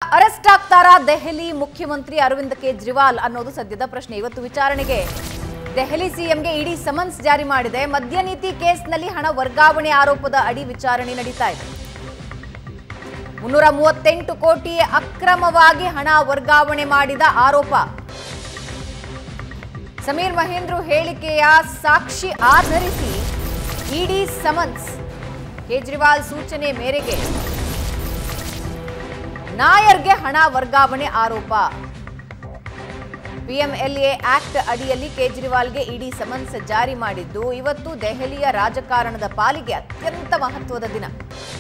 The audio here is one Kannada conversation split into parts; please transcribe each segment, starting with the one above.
ಅರೆಸ್ಟ್ ಆಗ್ತಾರಾ ದೆಹಲಿ ಮುಖ್ಯಮಂತ್ರಿ ಅರವಿಂದ್ ಕೇಜ್ರಿವಾಲ್ ಅನ್ನೋದು ಸದ್ಯದ ಪ್ರಶ್ನೆ ಇವತ್ತು ವಿಚಾರಣೆಗೆ ದೆಹಲಿ ಸಿಎಂಗೆ ಇಡಿ ಸಮನ್ಸ್ ಜಾರಿ ಮಾಡಿದೆ ಮದ್ಯ ನೀತಿ ಕೇಸ್ನಲ್ಲಿ ಹಣ ವರ್ಗಾವಣೆ ಆರೋಪದ ಅಡಿ ವಿಚಾರಣೆ ನಡೀತಾ ಇದೆ ಮುನ್ನೂರ ಮೂವತ್ತೆಂಟು ಕೋಟಿ ಅಕ್ರಮವಾಗಿ ಹಣ ವರ್ಗಾವಣೆ ಮಾಡಿದ ಆರೋಪ ಸಮೀರ್ ಮಹೇಂದ್ರ ಹೇಳಿಕೆಯ ಸಾಕ್ಷಿ ಆಧರಿಸಿ ಇಡಿ ಸಮನ್ಸ್ ಕೇಜ್ರಿವಾಲ್ ಸೂಚನೆ ಮೇರೆಗೆ ನಾಯರ್ಗೆ ಹಣ ವರ್ಗಾವಣೆ ಆರೋಪ ಪಿಎಂಎಲ್ಎ ಆಕ್ಟ್ ಅಡಿಯಲ್ಲಿ ಕೇಜ್ರಿವಾಲ್ಗೆ ಇಡಿ ಸಮನ್ಸ್ ಜಾರಿ ಮಾಡಿದ್ದು ಇವತ್ತು ದೆಹಲಿಯ ರಾಜಕಾರಣದ ಪಾಲಿಗೆ ಅತ್ಯಂತ ಮಹತ್ವದ ದಿನ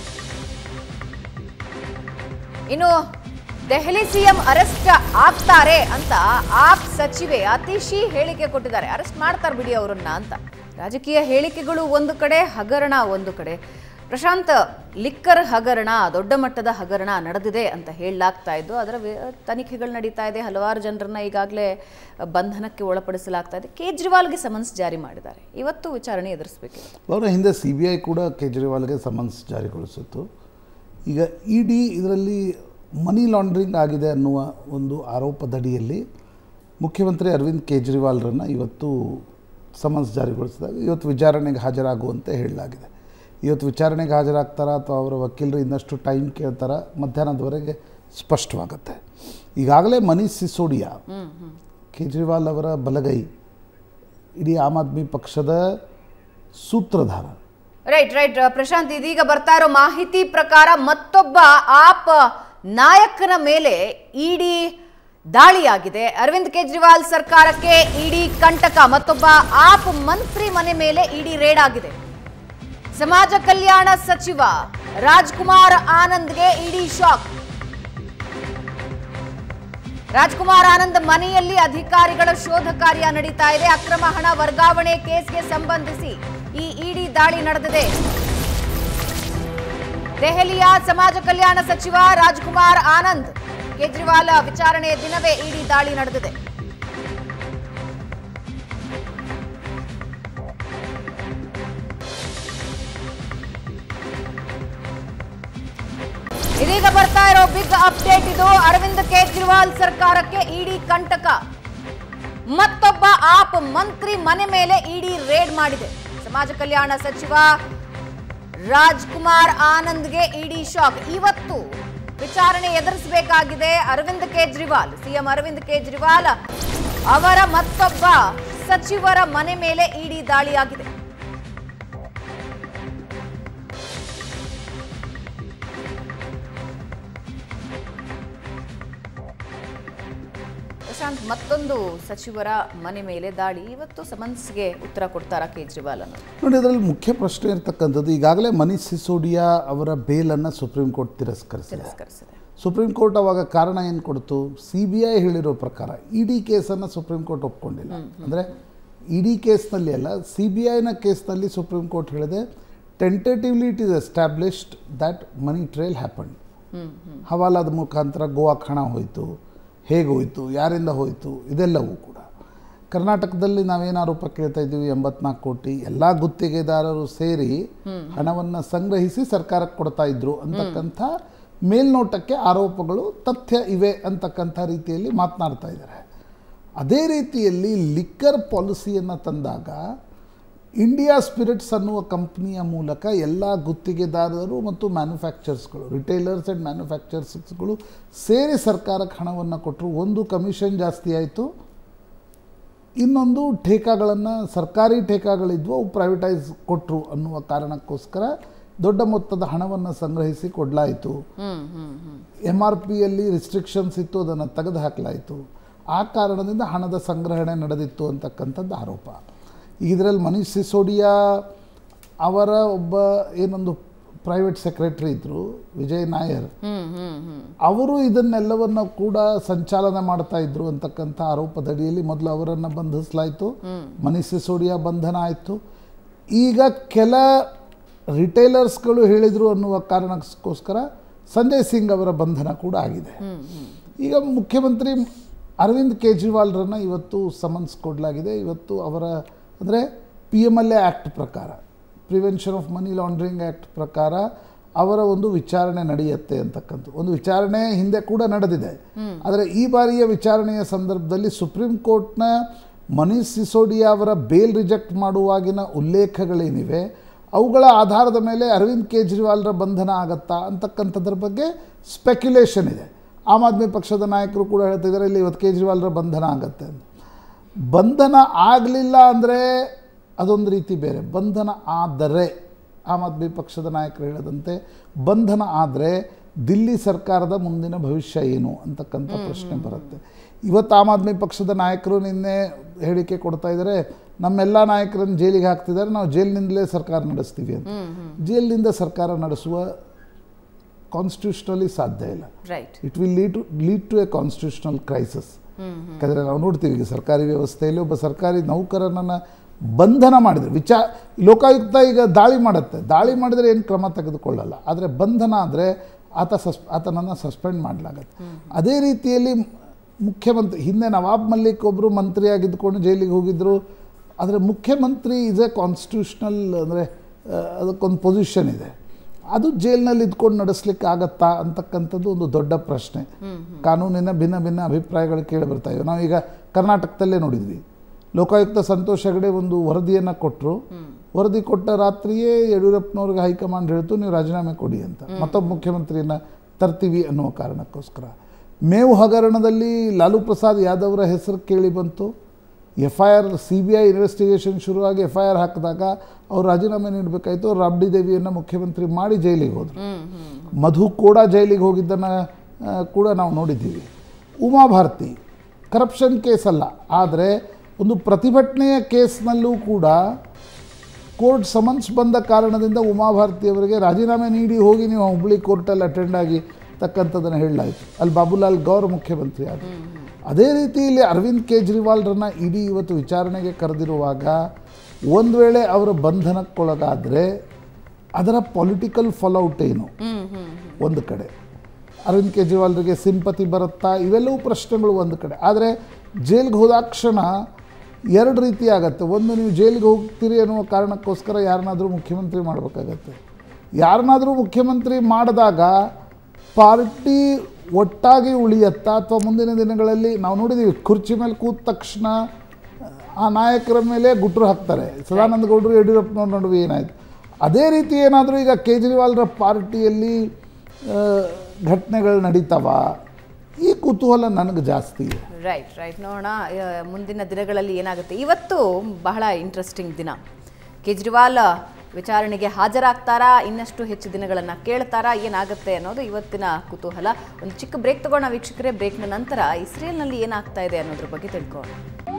ಇನ್ನು ದೆಹಲಿ ಸಿಎಂ ಅರೆಸ್ಟ್ ಆಗ್ತಾರೆ ಅಂತ ಆಪ್ ಸಚಿವೆ ಅತಿಶಿ ಹೇಳಿಕೆ ಕೊಟ್ಟಿದ್ದಾರೆ ಅರೆಸ್ಟ್ ಮಾಡ್ತಾರೆ ಬಿಡಿ ಅವರನ್ನ ಅಂತ ರಾಜಕೀಯ ಹೇಳಿಕೆಗಳು ಒಂದು ಕಡೆ ಹಗರಣ ಒಂದು ಕಡೆ ಪ್ರಶಾಂತ್ ಲಿಕ್ಕರ್ ಹಗರಣ ದೊಡ್ಡ ಮಟ್ಟದ ಹಗರಣ ನಡೆದಿದೆ ಅಂತ ಹೇಳಲಾಗ್ತಾ ಇದ್ದು ಅದರ ವಿ- ತನಿಖೆಗಳು ನಡೀತಾ ಇದೆ ಹಲವಾರು ಜನರನ್ನ ಈಗಾಗಲೇ ಬಂಧನಕ್ಕೆ ಒಳಪಡಿಸಲಾಗ್ತಾ ಇದೆ ಕೇಜ್ರಿವಾಲ್ಗೆ ಸಮನ್ಸ್ ಜಾರಿ ಮಾಡಿದ್ದಾರೆ ಇವತ್ತು ವಿಚಾರಣೆ ಎದುರಿಸಬೇಕಿದೆ ಅವರ ಹಿಂದೆ ಸಿ ಬಿ ಐ ಕೂಡ ಕೇಜ್ರಿವಾಲ್ಗೆ ಸಮನ್ಸ್ ಜಾರಿಗೊಳಿಸಿತ್ತು ಈಗ ಇ ಡಿ ಇದರಲ್ಲಿ ಮನಿ ಲಾಂಡ್ರಿಂಗ್ ಆಗಿದೆ ಅನ್ನುವ ಒಂದು ಆರೋಪದಡಿಯಲ್ಲಿ ಮುಖ್ಯಮಂತ್ರಿ ಅರವಿಂದ್ ಕೇಜ್ರಿವಾಲ್ರನ್ನು ಇವತ್ತು ಸಮನ್ಸ್ ಜಾರಿಗೊಳಿಸಿದಾಗ ಇವತ್ತು ವಿಚಾರಣೆಗೆ ಹಾಜರಾಗುವಂತೆ ಹೇಳಲಾಗಿದೆ ಇವತ್ತು ವಿಚಾರಣೆಗೆ ಹಾಜರಾಗ್ತಾರಾ ಅಥವಾ ಅವರ ವಕೀಲರು ಇನ್ನಷ್ಟು ಟೈಮ್ ಕೇಳ್ತಾರ ಮಧ್ಯಾಹ್ನದವರೆಗೆ ಸ್ಪಷ್ಟವಾಗುತ್ತೆ ಈಗಾಗಲೇ ಮನೀಶ್ ಸಿಸೋಡಿಯಾ ಕೇಜ್ರಿವಾಲ್ ಅವರ ಬಲಗೈ ಇಡೀ ಆಮ್ ಆದ್ಮಿ ಪಕ್ಷದ ಸೂತ್ರಧಾರ ರೈಟ್ ರೈಟ್ ಪ್ರಶಾಂತ್ ಇದೀಗ ಬರ್ತಾ ಇರೋ ಮಾಹಿತಿ ಪ್ರಕಾರ ಮತ್ತೊಬ್ಬ ಆಪ್ ನಾಯಕನ ಮೇಲೆ ಇಡಿ ದಾಳಿಯಾಗಿದೆ ಅರವಿಂದ್ ಕೇಜ್ರಿವಾಲ್ ಸರ್ಕಾರಕ್ಕೆ ಇಡಿ ಕಂಟಕ ಮತ್ತೊಬ್ಬ ಆಪ್ ಮಂತ್ರಿ ಮನೆ ಮೇಲೆ ಇಡಿ ರೇಡ್ ಆಗಿದೆ ಸಮಾಜ ಕಲ್ಯಾಣ ಸಚಿವ ರಾಜ್ಕುಮಾರ್ ಆನಂದ್ಗೆ ಇಡಿ ಶಾಕ್ ರಾಜ್ಕುಮಾರ್ ಆನಂದ್ ಮನೆಯಲ್ಲಿ ಅಧಿಕಾರಿಗಳ ಶೋಧ ಕಾರ್ಯ ನಡೀತಾ ಇದೆ ಅಕ್ರಮ ಹಣ ವರ್ಗಾವಣೆ ಕೇಸ್ಗೆ ಸಂಬಂಧಿಸಿ ಈ ಇಡಿ ದಾಳಿ ನಡೆದಿದೆ ದೆಹಲಿಯ ಸಮಾಜ ಕಲ್ಯಾಣ ಸಚಿವ ರಾಜ್ಕುಮಾರ್ ಆನಂದ್ ಕೇಜ್ರಿವಾಲ್ ವಿಚಾರಣೆಯ ದಿನವೇ ಇಡಿ ದಾಳಿ ನಡೆದಿದೆ ಇದೀಗ ಬರ್ತಾ ಇರೋ ಬಿಗ್ ಅಪ್ಡೇಟ್ ಇದು ಅರವಿಂದ್ ಕೇಜ್ರಿವಾಲ್ ಸರ್ಕಾರಕ್ಕೆ ಇಡಿ ಕಂಟಕ ಮತ್ತೊಬ್ಬ ಆಪ್ ಮಂತ್ರಿ ಮನೆ ಮೇಲೆ ಇಡಿ ರೇಡ್ ಮಾಡಿದೆ ಸಮಾಜ ಕಲ್ಯಾಣ ಸಚಿವ ರಾಜ್ಕುಮಾರ್ ಆನಂದ್ಗೆ ಇಡಿ ಶಾಕ್ ಇವತ್ತು ವಿಚಾರಣೆ ಎದುರಿಸಬೇಕಾಗಿದೆ ಅರವಿಂದ್ ಕೇಜ್ರಿವಾಲ್ ಸಿಎಂ ಅರವಿಂದ್ ಕೇಜ್ರಿವಾಲ್ ಅವರ ಮತ್ತೊಬ್ಬ ಸಚಿವರ ಮನೆ ಮೇಲೆ ಇಡಿ ದಾಳಿಯಾಗಿದೆ ಪ್ರಶಾಂತ್ ಮತ್ತೊಂದು ಸಚಿವರ ಮನೆ ಮೇಲೆ ದಾಳಿ ಇವತ್ತು ಸಮನ್ಸ್ಗೆ ಉತ್ತರ ಕೊಡ್ತಾರಾ ಕೇಜ್ರಿವಾಲ್ ಅನ್ನೋದು ನೋಡಿ ಇದರಲ್ಲಿ ಮುಖ್ಯ ಪ್ರಶ್ನೆ ಇರ್ತಕ್ಕಂಥದ್ದು ಈಗಾಗಲೇ ಮನೀಶ್ ಸಿಸೋಡಿಯಾ ಅವರ ಬೇಲನ್ನು ಸುಪ್ರೀಂ ಕೋರ್ಟ್ ತಿರಸ್ಕರಿಸಿದೆ ತಿರಸ್ಕರಿಸಿದೆ ಸುಪ್ರೀಂ ಕೋರ್ಟ್ ಅವಾಗ ಕಾರಣ ಏನು ಕೊಡ್ತು ಸಿ ಬಿ ಐ ಹೇಳಿರೋ ಪ್ರಕಾರ ಇಡಿ ಕೇಸನ್ನು ಸುಪ್ರೀಂ ಕೋರ್ಟ್ ಒಪ್ಕೊಂಡಿಲ್ಲ ಅಂದರೆ ಇಡಿ ಕೇಸ್ನಲ್ಲಿ ಅಲ್ಲ ಸಿ ಬಿ ಐನ ಕೇಸ್ನಲ್ಲಿ ಸುಪ್ರೀಂ ಕೋರ್ಟ್ ಹೇಳಿದೆ ಟೆಂಟೇಟಿವ್ಲಿ it is established that money trail happen ಹವಾಲಾದ ಮುಖಾಂತರ ಗೋವಾಕ್ಕೆ ಹಣ ಹೋಯಿತು ಹೇಗೆ ಹೋಯಿತು ಯಾರಿಂದ ಹೋಯಿತು ಇದೆಲ್ಲವೂ ಕೂಡ ಕರ್ನಾಟಕದಲ್ಲಿ ನಾವೇನು ಆರೋಪ ಕೇಳ್ತಾ ಇದ್ದೀವಿ ಎಂಬತ್ನಾಲ್ಕು ಕೋಟಿ ಎಲ್ಲ ಗುತ್ತಿಗೆದಾರರು ಸೇರಿ ಹಣವನ್ನು ಸಂಗ್ರಹಿಸಿ ಸರ್ಕಾರಕ್ಕೆ ಕೊಡ್ತಾ ಇದ್ರು ಅಂತಕ್ಕಂಥ ಮೇಲ್ನೋಟಕ್ಕೆ ಆರೋಪಗಳು ತಥ್ಯ ಇವೆ ಅಂತಕ್ಕಂಥ ರೀತಿಯಲ್ಲಿ ಮಾತನಾಡ್ತಾ ಇದ್ದಾರೆ ಅದೇ ರೀತಿಯಲ್ಲಿ ಲಿಕ್ಕರ್ ಪಾಲಿಸಿಯನ್ನು ತಂದಾಗ ಇಂಡಿಯಾ ಸ್ಪಿರಿಟ್ಸ್ ಅನ್ನುವ ಕಂಪ್ನಿಯ ಮೂಲಕ ಎಲ್ಲ ಗುತ್ತಿಗೆದಾರರು ಮತ್ತು ಮ್ಯಾನುಫ್ಯಾಕ್ಚರ್ಸ್ಗಳು ರಿಟೇಲರ್ಸ್ ಆ್ಯಂಡ್ ಮ್ಯಾನುಫ್ಯಾಕ್ಚರ್ಸ್ಗಳು ಸೇರಿ ಸರ್ಕಾರಕ್ಕೆ ಹಣವನ್ನು ಕೊಟ್ಟರು ಒಂದು ಕಮಿಷನ್ ಜಾಸ್ತಿ ಆಯಿತು ಇನ್ನೊಂದು ಠೇಕಾಗಳನ್ನು ಸರ್ಕಾರಿ ಠೇಕಾಗಳಿದ್ವು ಅವು ಪ್ರೈವೇಟೈಸ್ ಕೊಟ್ಟರು ಅನ್ನುವ ಕಾರಣಕ್ಕೋಸ್ಕರ ದೊಡ್ಡ ಮೊತ್ತದ ಹಣವನ್ನು ಸಂಗ್ರಹಿಸಿ ಕೊಡಲಾಯಿತು ಎಮ್ ಆರ್ ಪಿಯಲ್ಲಿ ರಿಸ್ಟ್ರಿಕ್ಷನ್ಸ್ ಇತ್ತು ಅದನ್ನು ತೆಗೆದು ಹಾಕಲಾಯಿತು ಆ ಕಾರಣದಿಂದ ಹಣದ ಸಂಗ್ರಹಣೆ ನಡೆದಿತ್ತು ಅಂತಕ್ಕಂಥದ್ದು ಆರೋಪ ಈಗ ಇದರಲ್ಲಿ ಮನೀಶ್ ಸಿಸೋಡಿಯಾ ಅವರ ಒಬ್ಬ ಏನೊಂದು ಪ್ರೈವೇಟ್ ಸೆಕ್ರೆಟರಿ ಇದ್ದರು ವಿಜಯ್ ನಾಯರ್ ಅವರು ಇದನ್ನೆಲ್ಲವನ್ನು ಕೂಡ ಸಂಚಾಲನ ಮಾಡ್ತಾ ಇದ್ರು ಅಂತಕ್ಕಂಥ ಆರೋಪದಡಿಯಲ್ಲಿ ಮೊದಲು ಅವರನ್ನು ಬಂಧಿಸಲಾಯಿತು ಮನೀಶ್ ಸಿಸೋಡಿಯಾ ಬಂಧನ ಆಯಿತು ಈಗ ಕೆಲ ರಿಟೈಲರ್ಸ್ಗಳು ಹೇಳಿದರು ಅನ್ನುವ ಕಾರಣಕ್ಕೋಸ್ಕರ ಸಂಜಯ್ ಸಿಂಗ್ ಅವರ ಬಂಧನ ಕೂಡ ಆಗಿದೆ ಈಗ ಮುಖ್ಯಮಂತ್ರಿ ಅರವಿಂದ್ ಕೇಜ್ರಿವಾಲ್ರನ್ನ ಇವತ್ತು ಸಮನ್ಸ್ ಕೊಡಲಾಗಿದೆ ಇವತ್ತು ಅವರ ಅಂದರೆ P M L A act ಪ್ರಕಾರ prevention of money laundering act ಪ್ರಕಾರ ಅವರ ಒಂದು ವಿಚಾರಣೆ ನಡೆಯುತ್ತೆ ಅಂತಕ್ಕಂಥ ಒಂದು ವಿಚಾರಣೆ ಹಿಂದೆ ಕೂಡ ನಡೆದಿದೆ ಆದರೆ ಈ ಬಾರಿಯ ವಿಚಾರಣೆಯ ಸಂದರ್ಭದಲ್ಲಿ ಸುಪ್ರೀಂ ಕೋರ್ಟ್ನ ಮನೀಶ್ ಸಿಸೋಡಿಯಾ ಅವರ ಬೇಲ್ ರಿಜೆಕ್ಟ್ ಮಾಡುವಾಗಿನ ಉಲ್ಲೇಖಗಳೇನಿವೆ ಅವುಗಳ ಆಧಾರದ ಮೇಲೆ ಅರವಿಂದ್ ಕೇಜ್ರಿವಾಲ್ರ ಬಂಧನ ಆಗತ್ತಾ ಅಂತಕ್ಕಂಥದ್ರ ಬಗ್ಗೆ ಸ್ಪೆಕ್ಯುಲೇಷನ್ ಇದೆ ಆಮ್ ಆದ್ಮಿ ಪಕ್ಷದ ನಾಯಕರು ಕೂಡ ಹೇಳ್ತಿದ್ದಾರೆ ಇಲ್ಲಿ ಇವತ್ತು ಕೇಜ್ರಿವಾಲ್ರ ಬಂಧನ ಆಗತ್ತೆ ಅಂತ ಬಂಧನ ಆಗಲಿಲ್ಲ ಅಂದರೆ ಅದೊಂದು ರೀತಿ ಬೇರೆ ಬಂಧನ ಆದರೆ ಆಮ್ ಆದ್ಮಿ ಪಕ್ಷದ ನಾಯಕರು ಹೇಳದಂತೆ ಬಂಧನ ಆದರೆ ದಿಲ್ಲಿ ಸರ್ಕಾರದ ಮುಂದಿನ ಭವಿಷ್ಯ ಏನು ಅಂತಕ್ಕಂಥ ಪ್ರಶ್ನೆ ಬರುತ್ತೆ ಇವತ್ತು ಆಮ್ ಆದ್ಮಿ ಪಕ್ಷದ ನಾಯಕರು ನಿನ್ನೆ ಹೇಳಿಕೆ ಕೊಡ್ತಾ ಇದ್ದಾರೆ ನಮ್ಮೆಲ್ಲ ನಾಯಕರನ್ನು ಜೈಲಿಗೆ ಹಾಕ್ತಿದ್ದಾರೆ ನಾವು ಜೈಲಿನಿಂದಲೇ ಸರ್ಕಾರ ನಡೆಸ್ತೀವಿ ಅಂತ ಜೈಲಿನಿಂದ ಸರ್ಕಾರ ನಡೆಸುವ ಕಾನ್ಸ್ಟಿಟ್ಯೂಷನಲಿ ಸಾಧ್ಯ ಇಲ್ಲ right it will lead to lead to a constitutional crisis ಯಾಕಂದರೆ ನಾವು ನೋಡ್ತೀವಿ ಈಗ ಸರ್ಕಾರಿ ವ್ಯವಸ್ಥೆಯಲ್ಲಿ ಒಬ್ಬ ಸರ್ಕಾರಿ ನೌಕರನನ್ನು ಬಂಧನ ಮಾಡಿದರೆ ವಿಚಾ ಲೋಕಾಯುಕ್ತ ಈಗ ದಾಳಿ ಮಾಡುತ್ತೆ ದಾಳಿ ಮಾಡಿದರೆ ಏನು ಕ್ರಮ ತೆಗೆದುಕೊಳ್ಳಲ್ಲ ಆದರೆ ಬಂಧನ ಆದರೆ ಆತ ಸಸ್ ಆತನನ್ನು ಸಸ್ಪೆಂಡ್ ಮಾಡಲಾಗತ್ತೆ ಅದೇ ರೀತಿಯಲ್ಲಿ ಮುಖ್ಯಮಂತ್ರಿ ಹಿಂದೆ ನವಾಬ್ ಮಲ್ಲಿಕ್ ಒಬ್ಬರು ಮಂತ್ರಿಯಾಗಿದ್ದುಕೊಂಡು ಜೈಲಿಗೆ ಹೋಗಿದ್ದರು ಆದರೆ ಮುಖ್ಯಮಂತ್ರಿ ಇಸ್ ಎ ಕಾನ್ಸ್ಟಿಟ್ಯೂಷನಲ್ ಅಂದರೆ ಅದಕ್ಕೊಂದು ಪೊಸಿಷನ್ ಇದೆ ಅದು ಜೈಲಿನಲ್ಲಿ ಇದ್ಕೊಂಡು ನಡೆಸ್ಲಿಕ್ಕೆ ಆಗತ್ತಾ ಅಂತಕ್ಕಂಥದ್ದು ಒಂದು ದೊಡ್ಡ ಪ್ರಶ್ನೆ ಕಾನೂನಿನ ಭಿನ್ನ ಭಿನ್ನ ಅಭಿಪ್ರಾಯಗಳು ಕೇಳಿ ಬರ್ತಾ ಇವೆ ನಾವೀಗ ಕರ್ನಾಟಕದಲ್ಲೇ ನೋಡಿದ್ವಿ ಲೋಕಾಯುಕ್ತ ಸಂತೋಷ್ ಹೆಗಡೆ ಒಂದು ವರದಿಯನ್ನು ಕೊಟ್ಟರು ವರದಿ ಕೊಟ್ಟ ರಾತ್ರಿಯೇ ಯಡಿಯೂರಪ್ಪನವ್ರಿಗೆ ಹೈಕಮಾಂಡ್ ಹೇಳ್ತು ನೀವು ರಾಜೀನಾಮೆ ಕೊಡಿ ಅಂತ ಮತ್ತೊಬ್ಬ ಮುಖ್ಯಮಂತ್ರಿಯನ್ನ ತರ್ತೀವಿ ಅನ್ನುವ ಕಾರಣಕ್ಕೋಸ್ಕರ ಮೇವು ಹಗರಣದಲ್ಲಿ ಲಾಲು ಪ್ರಸಾದ್ ಯಾದವ್ರ ಹೆಸರು ಕೇಳಿ ಬಂತು F I R C B I investigation ಶುರುವಾಗಿ ಎಫ್ ಐ ಆರ್ ಹಾಕಿದಾಗ ಅವ್ರು ರಾಜೀನಾಮೆ ನೀಡಬೇಕಾಯಿತು ರಾಬ್ಡಿ ದೇವಿಯನ್ನು ಮುಖ್ಯಮಂತ್ರಿ ಮಾಡಿ ಜೈಲಿಗೆ ಹೋದರು ಮಧು ಕೂಡ ಜೈಲಿಗೆ ಹೋಗಿದ್ದನ್ನು ಆ, ಕೂಡ ನಾವು ನೋಡಿದ್ದೀವಿ ಉಮಾ ಭಾರತಿ ಕರಪ್ಷನ್ ಕೇಸ್ ಅಲ್ಲ ಆದರೆ ಒಂದು ಪ್ರತಿಭಟನೆಯ ಕೇಸ್ನಲ್ಲೂ ಕೂಡ ಕೋರ್ಟ್ ಸಮನ್ಸ್ ಬಂದ ಕಾರಣದಿಂದ ಉಮಾ ಭಾರತಿಯವರಿಗೆ ರಾಜೀನಾಮೆ ನೀಡಿ ಹೋಗಿ ನೀವು ಹುಬ್ಳಿ ಕೋರ್ಟಲ್ಲಿ ಅಟೆಂಡ್ ಆಗಿ ತಕ್ಕಂಥದ್ದನ್ನು ಹೇಳಲಾಯಿತು ಅಲ್ಲಿ ಬಾಬುಲಾಲ್ ಗೌರ್ ಮುಖ್ಯಮಂತ್ರಿ ಆದರು ಅದೇ ರೀತಿ ಇಲ್ಲಿ ಅರವಿಂದ್ ಕೇಜ್ರಿವಾಲ್ರನ್ನ ಇಡೀ ಇವತ್ತು ವಿಚಾರಣೆಗೆ ಕರೆದಿರುವಾಗ ಒಂದು ವೇಳೆ ಅವರ ಬಂಧನಕ್ಕೊಳಗಾದರೆ ಅದರ ಪೊಲಿಟಿಕಲ್ ಫಾಲೌಟ್ ಏನು ಒಂದು ಕಡೆ ಅರವಿಂದ್ ಕೇಜ್ರಿವಾಲ್ರಿಗೆ ಸಿಂಪತಿ ಬರುತ್ತಾ ಇವೆಲ್ಲವೂ ಪ್ರಶ್ನೆಗಳು ಒಂದು ಕಡೆ ಆದರೆ ಜೈಲಿಗೆ ಹೋದಾಕ್ಷಣ ಎರಡು ರೀತಿ ಆಗತ್ತೆ ಒಂದು ನೀವು ಜೈಲಿಗೆ ಹೋಗ್ತೀರಿ ಅನ್ನುವ ಕಾರಣಕ್ಕೋಸ್ಕರ ಯಾರನ್ನಾದರೂ ಮುಖ್ಯಮಂತ್ರಿ ಮಾಡಬೇಕಾಗತ್ತೆ ಯಾರನ್ನಾದರೂ ಮುಖ್ಯಮಂತ್ರಿ ಮಾಡಿದಾಗ ಪಾರ್ಟಿ ಒಟ್ಟಾಗಿ ಉಳಿಯತ್ತಾ ಅಥವಾ ಮುಂದಿನ ದಿನಗಳಲ್ಲಿ ನಾವು ನೋಡಿದ್ದೀವಿ ಕುರ್ಚಿ ಮೇಲೆ ಕೂತ ತಕ್ಷಣ ಆ ನಾಯಕರ ಮೇಲೆ ಗುಟ್ರು ಹಾಕ್ತಾರೆ ಸದಾನಂದ ಗೌಡರು ಯಡಿಯೂರಪ್ಪನವ್ರ ನಡುವೆ ಏನಾಯಿತು ಅದೇ ರೀತಿ ಏನಾದರೂ ಈಗ ಕೇಜ್ರಿವಾಲ್ರ ಪಾರ್ಟಿಯಲ್ಲಿ ಆ, ಘಟನೆಗಳು ನಡೀತಾವ ಈ ಕುತೂಹಲ ನನಗೆ ಜಾಸ್ತಿ ಇದೆ ರೈಟ್ ರೈಟ್ ನೋಡೋಣ ಆ, ಮುಂದಿನ ದಿನಗಳಲ್ಲಿ ಏನಾಗುತ್ತೆ ಇವತ್ತು ಬಹಳ ಇಂಟ್ರೆಸ್ಟಿಂಗ್ ದಿನ ಕೇಜ್ರಿವಾಲ್ ವಿಚಾರಣೆಗೆ ಹಾಜರಾಗ್ತಾರಾ ಇನ್ನಷ್ಟು ಹೆಚ್ಚು ದಿನಗಳನ್ನು ಕೇಳ್ತಾರಾ ಏನಾಗುತ್ತೆ ಅನ್ನೋದು ಇವತ್ತಿನ ಕುತೂಹಲ ಒಂದು ಚಿಕ್ಕ ಬ್ರೇಕ್ ತಗೋಣ ವೀಕ್ಷಕರೇ ಬ್ರೇಕ್ನ ನಂತರ ಇಸ್ರೇಲ್ನಲ್ಲಿ ಏನಾಗ್ತಾ ಇದೆ ಅನ್ನೋದ್ರ ಬಗ್ಗೆ ತಿಳ್ಕೊಳ್ಳೋಣ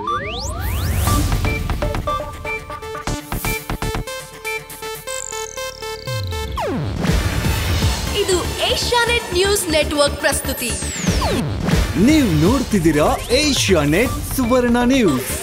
ಇದು ಏಷ್ಯಾನೆಟ್ ನ್ಯೂಸ್ ನೆಟ್ವರ್ಕ್ ಪ್ರಸ್ತುತಿ ನೀವು ನೋಡ್ತಿದ್ದೀರಾ ಏಷ್ಯಾ ನೆಟ್ ಸುವರ್ಣ ನ್ಯೂಸ್